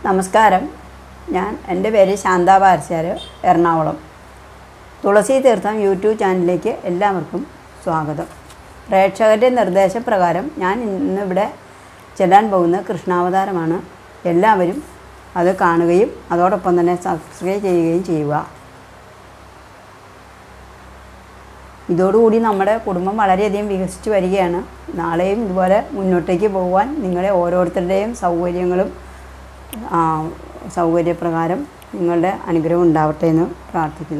നമസ്കാരം ഞാൻ എൻ്റെ പേര് ശാന്ത പാരശ്ശാർ എറണാകുളം തുളസി തീർത്ഥം യൂട്യൂബ് ചാനലിലേക്ക് എല്ലാവർക്കും സ്വാഗതം പ്രേക്ഷകരുടെ നിർദ്ദേശപ്രകാരം ഞാൻ ഇന്നിവിടെ ചെല്ലാൻ പോകുന്ന കൃഷ്ണാവതാരമാണ് എല്ലാവരും അത് കാണുകയും അതോടൊപ്പം തന്നെ സബ്സ്ക്രൈബ് ചെയ്യുകയും ചെയ്യുക ഇതോടുകൂടി നമ്മുടെ കുടുംബം വളരെയധികം വികസിച്ചു വരികയാണ് നാളെയും ഇതുപോലെ മുന്നോട്ടേക്ക് പോകുവാൻ നിങ്ങളെ ഓരോരുത്തരുടെയും സൗകര്യങ്ങളും ആ, സൗകര്യപ്രകാരം നിങ്ങളുടെ അനുഗ്രഹം ഉണ്ടാവട്ടെ എന്ന് പ്രാർത്ഥിക്കുന്നു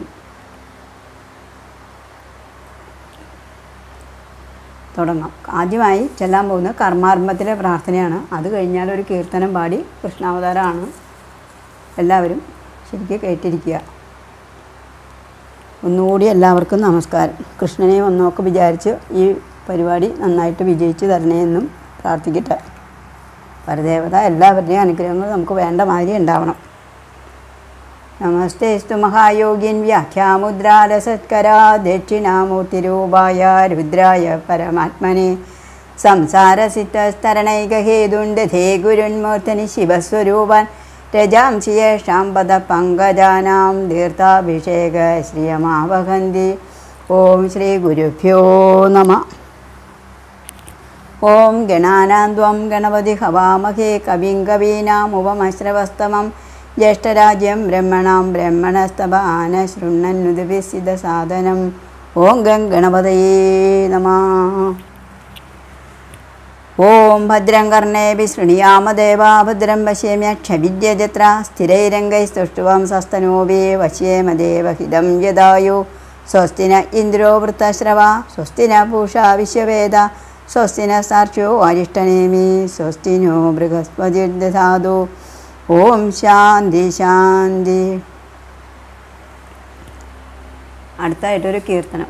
തുടങ്ങാം ആദ്യമായി ചെല്ലാൻ പോകുന്ന കർമാർമ്മത്തിലെ പ്രാർത്ഥനയാണ് അത് കഴിഞ്ഞാൽ ഒരു കീർത്തനം പാടി കൃഷ്ണാവതാരമാണ് എല്ലാവരും ശരിക്കും കേട്ടിരിക്കുക ഒന്നുകൂടി എല്ലാവർക്കും നമസ്കാരം കൃഷ്ണനെ ഒന്നൊക്കെ വിചാരിച്ച് ഈ പരിപാടി നന്നായിട്ട് വിജയിച്ച് തരണേ എന്നും പ്രാർത്ഥിക്കട്ടെ പരദേവത എല്ലാവരുടെയും അനുഗ്രഹങ്ങൾ നമുക്ക് വേണ്ട മാതിരി ഉണ്ടാവണം നമസ്തേസ്തു മഹായോഗിൻ വ്യാഖ്യാമുദ്രാലസത്കരാ ദക്ഷിണാമൂർത്തിരൂപായ രുദ്രായ പരമാത്മനെ സംസാരസിദ്ധസ്തരണൈകഹേതുണ്ട് ധേ ഗുരുന്മൂർത്തനി ശിവസ്വരൂപൻ രജാംസി യേഷാം പദ പങ്കജാനാം തീർത്ഥാഭിഷേക ശ്രിയമാവഹന്തി ഓം ശ്രീ ഗുരുഭ്യോ നമ ഓം ഗണാനാന്ത്വം ഗണപതി ഹവാമഹേ കവിം കവീനാമുപമശ്രവസ്തമം ജ്യേഷ്ഠരാജ്യം ബ്രഹ്മണാം ബ്രഹ്മണസ്തപാന ശൃണ്ണന്നുദിവിസിത സാധനം ഓം ഗം ഗണപതയേ നമ ഓം ഭദ്രം കർണേഭി ശൃണിയാമദേവാ ഭദ്രം പശ്യേമ്യക്ഷവിദ്യജത്ര സ്ഥിരൈരംഗൈസ്തുഷ്ടുവം സസ്തനോവേ വശ്യേമദേവഹിതം യദായു സ്വസ്തിന ഇന്ദ്രോ വൃത്തശ്രവ സ്വസ്തിന പൂഷാ വിശ്വവേദ സ്വസ്തിന സാർച്യോ അരിഷ്ടനേമി സ്വസ്തിനോ ബൃഹസ്പതിർദധാതു ഓം ശാന്തി ശാന്തി അടുത്തായിട്ടൊരു കീർത്തനം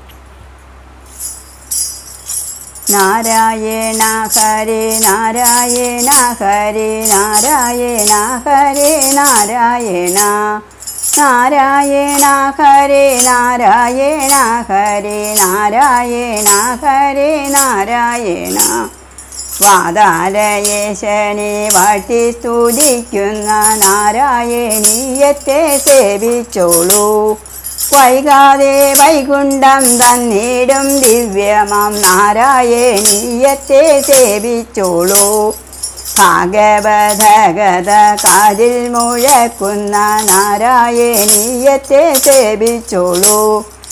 നാരായണ ഹരേ നാരായണ ഹരേ നാരായണ ഹരേ നാരായണ നാരായണ ഹരേ നാരായണ ഹരേ നാരായണ ഹരേ നാരായണ വാതാലയേശനെ വാട്ടി സ്തുതിക്കുന്ന നാരായണീയത്തെ സേവിച്ചോളൂ വൈകാതെ വൈകുണ്ഠം തന്നിടും ദിവ്യമാം നാരായണീയത്തെ സേവിച്ചോളൂ ഭാഗവതഗത കാതിൽ മുഴക്കുന്ന നാരായണീയത്തെ സേവിച്ചോളൂ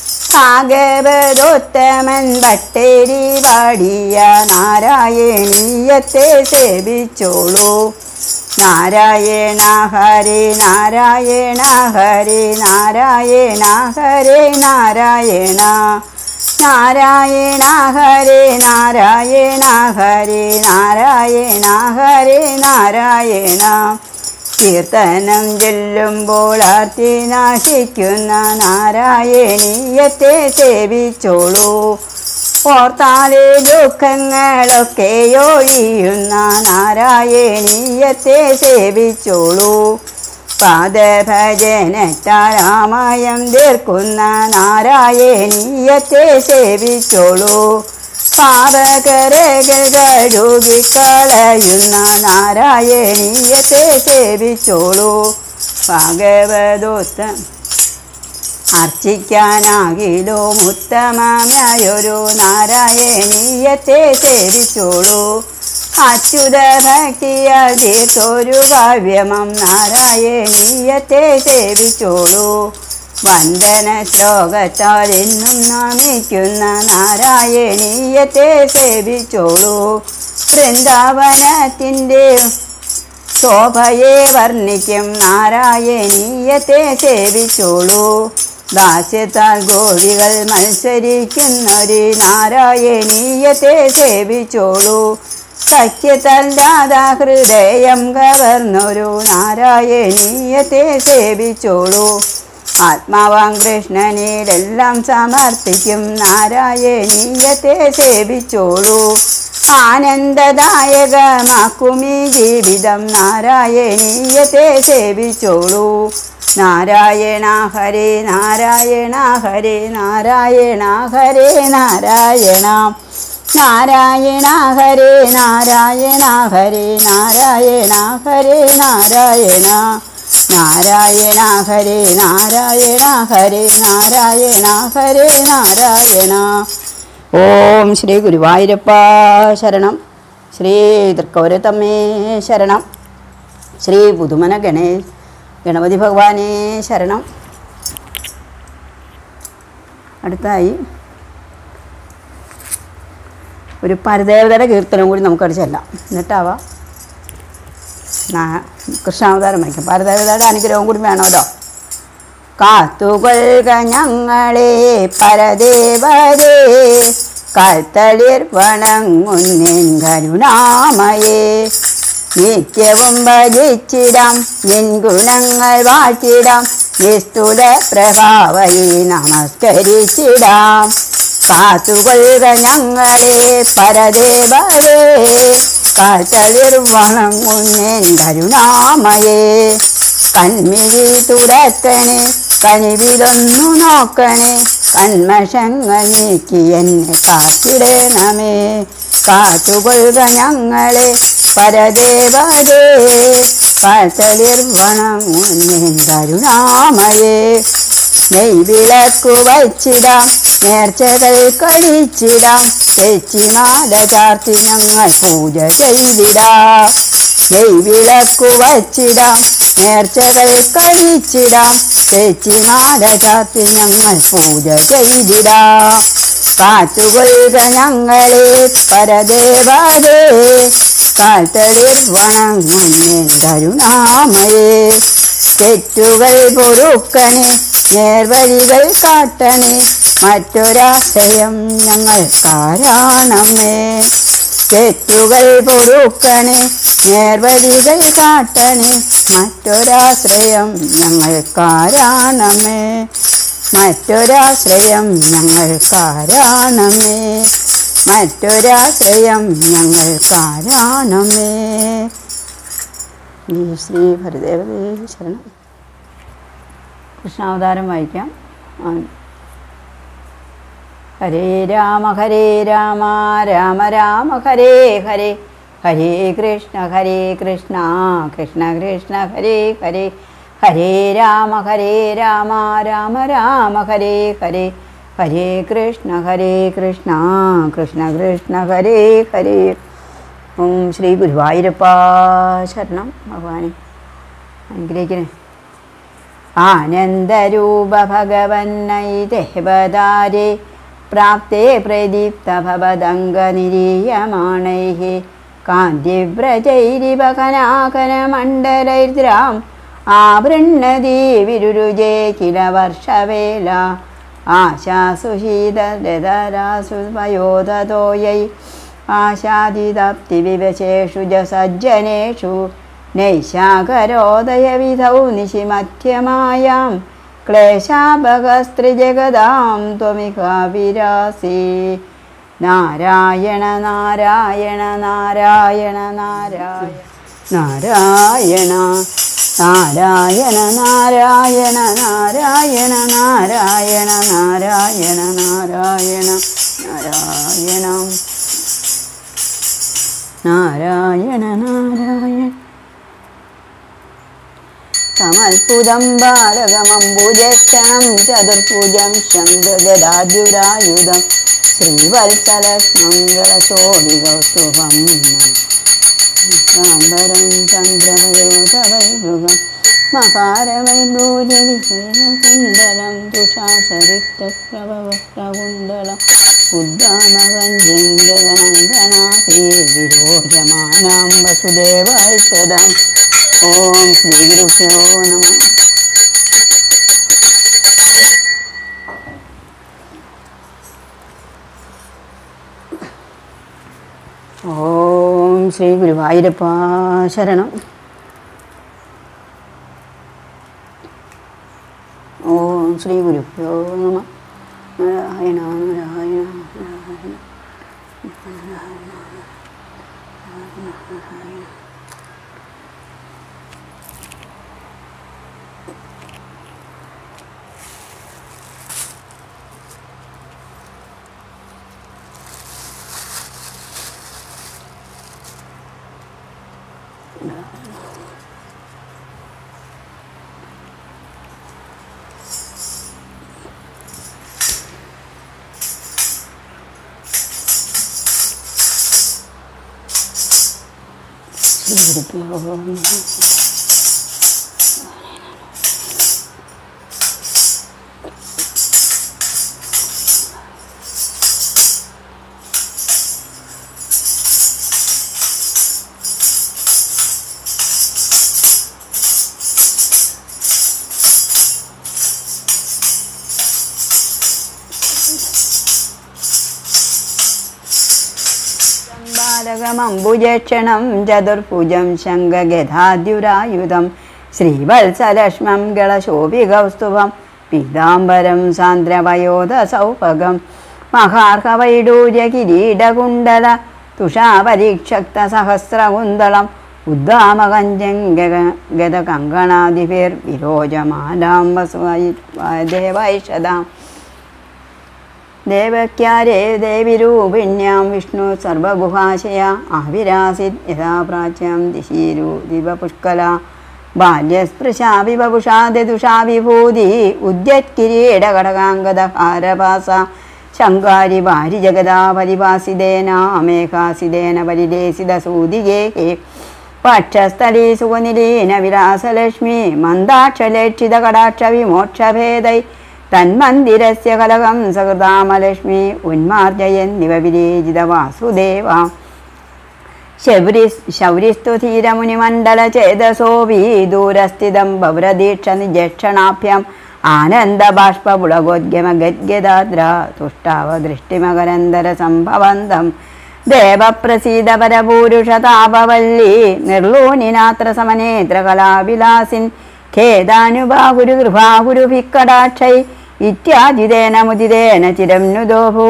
ഭാഗവതോത്തമൻ ഭട്ടേരി പാടിയ നാരായണീയത്തെ സേവിച്ചോളൂ നാരായണ ഹരേ നാരായണ ഹരേ നാരായണ ഹരേ നാരായണ നാരായണ ഹരേ നാരായണ ഹരേ നാരായണ ഹരേ നാരായണ കീർത്തനം ചൊല്ലുമ്പോൾ ആർത്തി നാശിക്കുന്ന നാരായണീയത്തെ സേവിച്ചോളൂ ഓർത്താലെ ദുഃഖങ്ങളൊക്കെ ഒഴിയുന്ന നാരായണീയത്തെ സേവിച്ചോളൂ പാദഭജനത്താരാമയം തീർക്കുന്ന നാരായണീയത്തെ സേവിച്ചോളൂ പാപകരകൾ കഴുകിക്കളയുന്ന നാരായണീയത്തെ സേവിച്ചോളൂ ഭാഗവതോത്തം അർച്ചിക്കാനാകിലോ ഉത്തമമായൊരു നാരായണീയത്തെ സേവിച്ചോളൂ അച്യുത ഭക്തിയാൽ തീർത്തൊരു കാവ്യമം നാരായണീയത്തെ സേവിച്ചോളൂ വന്ദന ശ്ലോകത്താൽ എന്നും നമിക്കുന്ന നാരായണീയത്തെ സേവിച്ചോളൂ വൃന്ദാവനത്തിൻ്റെ ശോഭയെ വർണ്ണിക്കും നാരായണീയത്തെ സേവിച്ചോളൂ ദാസ്യത്താൽ ഗോപികൾ മത്സരിക്കുന്നൊരു നാരായണീയത്തെ സേവിച്ചോളൂ സഖ്യത്താൽ രാധാ ഹൃദയം കവർന്നൊരു നാരായണീയത്തെ സേവിച്ചോളൂ ആത്മാവാം കൃഷ്ണനിലെല്ലാം സമർപ്പിക്കും നാരായണീയത്തെ സേവിച്ചോളൂ ആനന്ദദായകമാക്കുമീ ജീവിതം നാരായണീയത്തെ സേവിച്ചോളൂ നാരായണ ഹരേ നാരായണ ഹരേ നാരായണ ഹരേ നാരായണ നാരായണ ഹരേ നാരായണ ഹരേ നാരായണ ഹരേ നാരായണ നാരായണ ഹരേ നാരായണ ഹരേ നാരായണ ഹരേ നാരായണ ഓം ശ്രീ ഗുരുവായൂരപ്പ ശരണം ശ്രീ തൃക്കൗരത്തമ്മേ ശരണം ശ്രീ പുതുമന ഗണേശ് ഗണപതി ഭഗവാനേ ശരണം അടുത്തായി ഒരു പരദേവതയുടെ കീർത്തനം കൂടി നമുക്കത് ചെല്ലാം എന്നിട്ടാവാ നാ- കൃഷ്ണാവതാരം വയ്ക്കും പരദേവതയുടെ അനുഗ്രഹം കൂടി വേണമല്ലോ കാത്തുകൊള്ളുക ഞങ്ങളെ പരദേവരേ കൽത്തളിർ വണങ്ങുന്നിൻ കരുണാമയേ നിത്യവും ഭജിച്ചിടാം നിൻ ഗുണങ്ങൾ വാഴ്ത്തിടാം നിസ്തുല പ്രഭാവയെ നമസ്കരിച്ചിടാം കാത്തുകൊള്ളുക ഞങ്ങളെ പരദേവരേ കാൽത്തളിർ വണങ്ങുന്നേൻ കരുണാമയേ കൺമിഴി തുറക്കണേ കനിവിലൊന്നു നോക്കണേ കൺമഷങ്ങൾ നീക്കി എന്നെ കാത്തിടണമേ കാത്തുകൊള്ളുക ഞങ്ങളെ പരദേവരേ കാൽത്തളിർ വണങ്ങുന്നേൻ കരുണാമയേ നെയ്വിളക്കു വച്ചിടാം നേർച്ചകൾ കഴിച്ചിടാം തെച്ചിമാല ചാർത്തി ഞങ്ങൾ പൂജ ചെയ്തിടാം നെയ്വിളക്കു വച്ചിടാം നേർച്ചകൾ കഴിച്ചിടാം തെച്ചിമാല ചാർത്തി ഞങ്ങൾ പൂജ ചെയ്തിടാം കാത്തുകൊള്ളുക ഞങ്ങളെ പരദേവരേ കാൽത്തളിർ വണങ്ങുന്നേൻ കരുണാമയേ തെറ്റുകൾ പൊറുക്കണേ നേർവഴികൾ കാട്ടണേ മറ്റൊരാശയം ഞങ്ങൾ കാരണമേ തെറ്റുകൾ പൊറുക്കണേ നേർവഴികൾ കാട്ടണേ മറ്റൊരാശ്രയം ഞങ്ങൾ കാരണമേ മറ്റൊരാശ്രയം ഞങ്ങൾ കാരണമേ മറ്റൊരാശ്രയം ഞങ്ങൾ കാരണമേ ഈ ശ്രീ ഭരദേവതേ ശരണം കൃഷ്ണാവതാരം വായിക്കാം ആ. ഹരേ രാമ ഹരേ രാമ രാമ രാമ ഹരേ ഹരേ ഹരേ കൃഷ്ണ ഹരേ കൃഷ്ണ കൃഷ്ണ കൃഷ്ണ ഹരേ ഹരേ ഹരേ രാമ ഹരേ രാമ രാമ രാമ ഹരേ ഹരേ ഹരേ കൃഷ്ണ ഹരേ കൃഷ്ണ കൃഷ്ണ കൃഷ്ണ ഹരേ ഹരേ ഓം ശ്രീ ഗുരുവായൂരപ്പ ശരണം ഭഗവാനെ അനുഗ്രഹിക്കണേ ആനന്ദരൂപ ഭഗവന്നൈ ദേവതാരേ പ്രാപ്തേ പ്രദീപ്ത ഭവദംഗനിരീയമാണൈः കാന്തിവ്രജൈരിവകനാകനമണ്ഡലൈർദ്രാം ആവൃണ്ണതി വിരുരുജേ കില വർഷവേല ആശാസുഹീതരതരാസു വയോധതോयै ആശാദിതപ്തിവിവശേഷു ജ സജ്ജനേഷു നൈശാകരോദയവിധൗ നിശിമധ്യമായാം ക്ലേശാപകസ്ത്രിജഗതാം ത്വമികാവിരാസി നാരായണ നാരായണ നാരായണ നാരായണ നാരായണ നാരായണ നാരായണ നാരായണ നാരായണ നാരായണ നാരായണ നാരായണ നാരായണ നാരായണ കമൽപുതം ബാലകമംബുജക്ഷണം ചതുർഭുജം ശംഖഗദാദ്യുരായുധം ശ്രീവത്സലമംഗളശോഭികൗസ്തുഭം സാംബരം ചന്ദ്രവയോധവൈഭുഗം മകാരവൈഭൂര്യവിശേഷകുണ്ടലം തുഷാസരിക്തപ്രഭവക്രകുണ്ടലം ഉദ്ദാമകഞ്ജംഗനന്ദനാഥേ വിരോചമാനാം വസുദേവായിഷദം ഓം ശ്രീഗുരുഭ്യോ നമ ഓം ശ്രീ ഗുരുവായൂരപ്പ ശരണം ഓം ശ്രീ ഗുരുഭ്യോ നമ നാരായണ നാരായണ നാരായണ ബാലകമംബുജക്ഷണം ചതുർഭുജം ശംഖഗധാദ്യുരായുധം ശ്രീവത്സലക്ഷ്മം ഗളശോഭികൗസ്തുഭം പീതാംബരം സാന്ദ്രവയോധസൗഭഗം മഹാർഹവൈഡൂര്യ കിരീടകുണ്ടല തുഷാപരീക്ഷക്തസഹസ്രകുന്തളം ഉദ്ദാമകഞ്ചംഗതകങ്കണാദിഭിർ വിരോചമാലാം വസുവൈഷതാം ദേവക്യാരേ ദേവിരൂപിണ്യാം വിഷ്ണു സർവഗുഹാശയ ആവിരാസിത് യഥാ പ്രാച്യം ദിശീരു ദിവപുഷ്കല ബാല്യസ്പൃശാവി വപുഷാദിദുഷാ വിഭൂതി ഉദ്യത്കിരീടകടകാംഗദഹാരപാസ ശങ്കാരി വാരി ജഗദാ പരിഭാസിതേന മേഘാസിതേന പരിലേസിതസൂതികേ പക്ഷസ്ഥലീ സുഖനിലീന വിലാസലക്ഷ്മി മന്ദാക്ഷലേക്ഷിത കടാക്ഷ വിമോക്ഷഭേദൈ തന്മന്ദിരസ്യ കലകം സകൃതാമലക്ഷ്മി ഉന്മാർജയന്നിവ വിരേജിത വാസുദേവ ശൗരി ശൗരിസ്തു ധീരമുനിമണ്ഡലചേതസോപി ദൂരസ്ഥിതം ബൗരദീക്ഷ നിജക്ഷണാഭ്യം ആനന്ദബാഷ്പുളഗോദ്ഗമ ഗദ്ഗദാദ്ര തുഷ്ടാവ ദൃഷ്ടിമകരന്തര സംഭവന്തം ദേവപ്രസീദ പരപൂരുഷതാപവല്ലി നിർലൂനിനാത്ര സമനേത്ര കലാവിലാസിൻ ഖേദാനുബാഹുരു കൃപാഹുരുഭിക്കടാക്ഷൈ ഇത്യാജിതേന മുദിതേന ചിരം നുദോഭു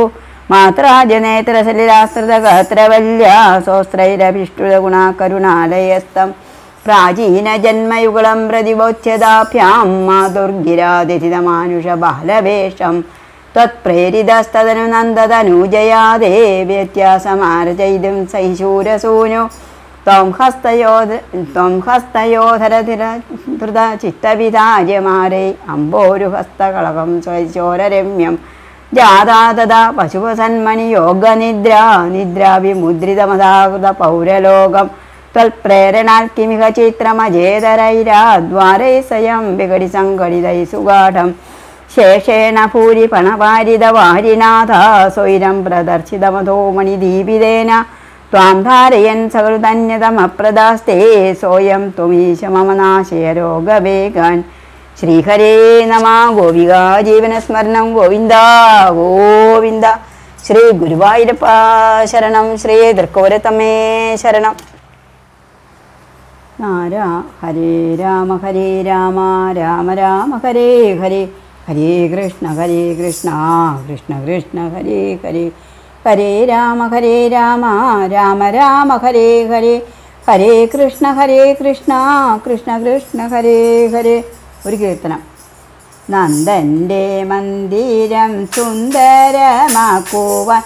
മാത്രാജനേത്രസലിലാസ്തൃതഗത്രവല്യ സോസ്ത്രൈരഭിഷ്ടുത ഗുണാകരുണാലയസ്തം പ്രാചീനജന്മയുഗളം പ്രതിബോധ്യതാഭ്യാം മാതുർഗിരാതിഥിതമാനുഷ ബാലവേഷം ത്വത്പ്രേരിതസ്തദനു നന്ദതനൂജയാദേ വ്യത്യാസമാർജയിതും സൈശൂരസൂനു ത്വം ഹസ്തയോധ ത്വം ഹസ്തയോധരധിരധൃത ചിത്തവിധാര്യമാരൈ അമ്പോരുഹസ്തകളകം സ്വൈശോരരമ്യം ജാതാ തഥാ പശുപസന്മണി യോഗനിദ്ര നിദ്രാവിമുദ്രിതമതാകൃത പൗരലോകം ത്വൽപ്രേരണാൽ കിമിക ചിത്രമജേതരൈരാദ്വാരൈ സ്വയം വികടി സംഘടിതൈ സുഗാഠം ശേഷേണ ഭൂരി പണവാരിത വാരിനാഥ സ്വൈരം പ്രദർശിതമതോ മണിദീപിതേന ത്വാം ധാരയൻ സകൃതന്യതമപ്രദാസ്തേ സോയം ത്വമീശ മമ നാശയ രോഗവേഗാൻ ശ്രീഹരേ നമ ഗോപിക ജീവനസ്മരണം ഗോവിന്ദ ഗോവിന്ദ ശ്രീ ഗുരുവായൂരപ്പ ശരണം ശ്രീ തൃക്കോരത്തമ്മേ ശരണം നാരാ ഹരേ രാമ ഹരേ രാമ രാമ രാമ ഹരേ ഹരേ ഹരേ കൃഷ്ണ ഹരേ കൃഷ്ണ കൃഷ്ണ കൃഷ്ണ ഹരേ ഹരേ ഹരേ രാമ ഹരേ രാമ രാമ രാമ ഹരേ ഹരേ ഹരേ കൃഷ്ണ ഹരേ കൃഷ്ണ കൃഷ്ണ കൃഷ്ണ ഹരേ ഹരേ ഒരു കീർത്തനം നന്ദൻ്റെ മന്ദിരം സുന്ദരമാക്കുവാൻ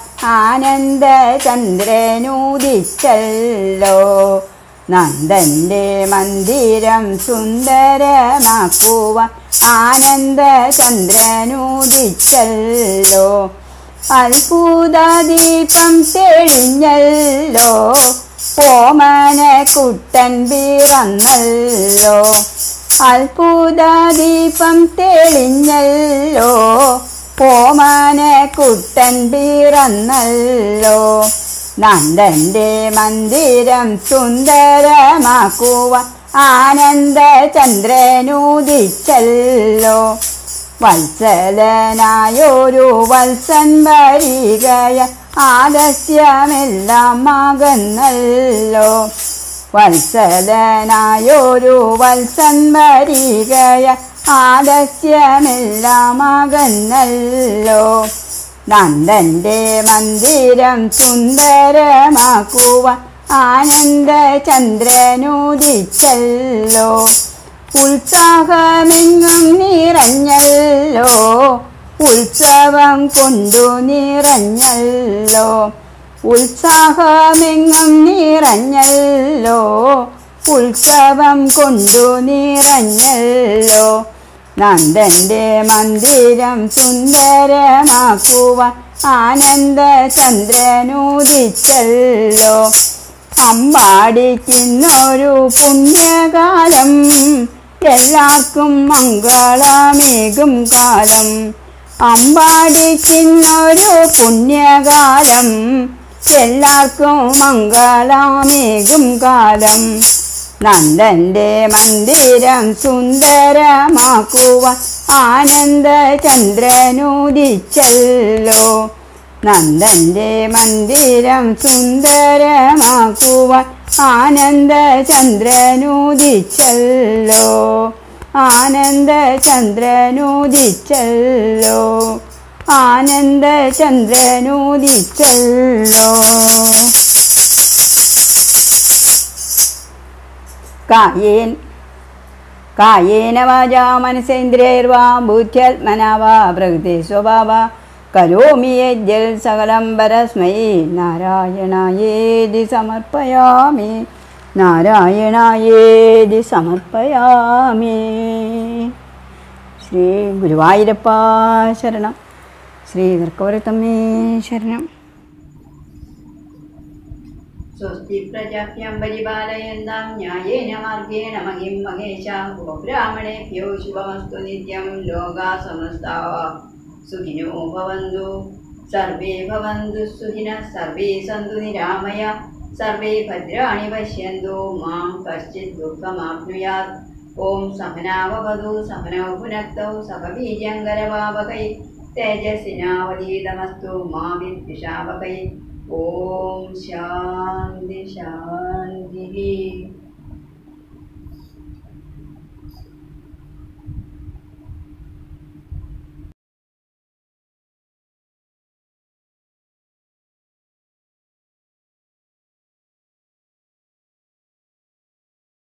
ആനന്ദചന്ദ്രനൂദിച്ചല്ലോ നന്ദൻ്റെ മന്ദിരം സുന്ദരമാക്കുവാൻ ആനന്ദചന്ദ്രനൂദിച്ചല്ലോ അത്ഭുതദീപം തെളിഞ്ഞല്ലോ ഓമനക്കുട്ടൻ പിറന്നല്ലോ അത്ഭുതദീപം തെളിഞ്ഞല്ലോ ഓമനക്കുട്ടൻ പിറന്നല്ലോ നന്ദൻ്റെ മന്ദിരം സുന്ദരമാക്കുവാൻ ആനന്ദചന്ദ്രനൂദിച്ചല്ലോ വത്സലനായൊരു വത്സൻ വരികയ ആലസ്യമെല്ലാം മകന്നല്ലോ വത്സലനായൊരു വത്സൻ വരികയ ആലസ്യമെല്ലാം മകന്നല്ലോ നന്ദൻ്റെ മന്ദിരം സുന്ദരമാക്കുവാൻ ആനന്ദചന്ദ്രനൂദിച്ചല്ലോ ഉത്സാഹമെങ്ങും നിറഞ്ഞല്ലോ ഉത്സവം കൊണ്ടു നിറഞ്ഞല്ലോ ഉത്സാഹമെങ്ങും നിറഞ്ഞല്ലോ ഉത്സവം കൊണ്ടു നിറഞ്ഞല്ലോ നന്ദന്റെ മന്ദിരം സുന്ദരമാക്കുവാൻ ആനന്ദ ചന്ദ്രനുദിച്ചല്ലോ അമ്പാടിക്കുന്നൊരു പുണ്യകാലം എല്ലാവർക്കും മംഗളമേകും കാലം അമ്പാടിക്കുന്നൊരു പുണ്യകാലം എല്ലാവർക്കും മംഗളമേകും കാലം നന്ദന്റെ മന്ദിരം സുന്ദരമാക്കുവാൻ ആനന്ദ ചന്ദ്രനുദിച്ചല്ലോ നന്ദന്റെ മന്ദിരം സുന്ദരമാക്കുവാൻ ആനന്ദ ചന്ദ്രനുദിച്ചല്ലോ ആനന്ദ ചന്ദ്രനുദിച്ചല്ലോ ആനന്ദ ചന്ദ്രനുദിച്ചല്ലോ കായേൻ കായേന വാചാ മനസേന്ദ്രിയർവാ ബുദ്ധ്യാത്മനാ വാ പ്രകൃതി സ്വഭാവ കരോമി യജ്ജൽ സകലം പരസ്മൈ നാരായണായേതി സമർപ്പയാമി നാരായണായേതി സമർപ്പയാമി ശ്രീ ഗുരുവായൂരപ്പ ശരണം ശ്രീ ദർക്കവരത്തമ്മേ ശരണം സ്വസ്തി പ്രജാഭ്യം പരിപാലയന്താം ന്യായേന മാർഗേണ മഹിം മഹേശാം ഗോബ്രാഹ്മണേഭ്യോ ശുഭമസ്തു നിത്യം ലോകാ സമസ്താ സുഖിനോ ഭവന്തു സർവേ ഭവന്തു സുഖിനഃ സർവേ സന്തു നിരാമയ സർവേ ഭദ്രാണി പശ്യന്തു മാം കശ്ചിത് ദുഃഖമാപ്നുയാത് ഓം സഹനാവവതു സഹനൗ പുനക്തൗ സഹബീജങ്കരവാവകൈ തേജസ്സിനാവതീതമസ്തു മാ വിദ്വിഷാവകൈ ഓം ശാന്തി ശാന്തി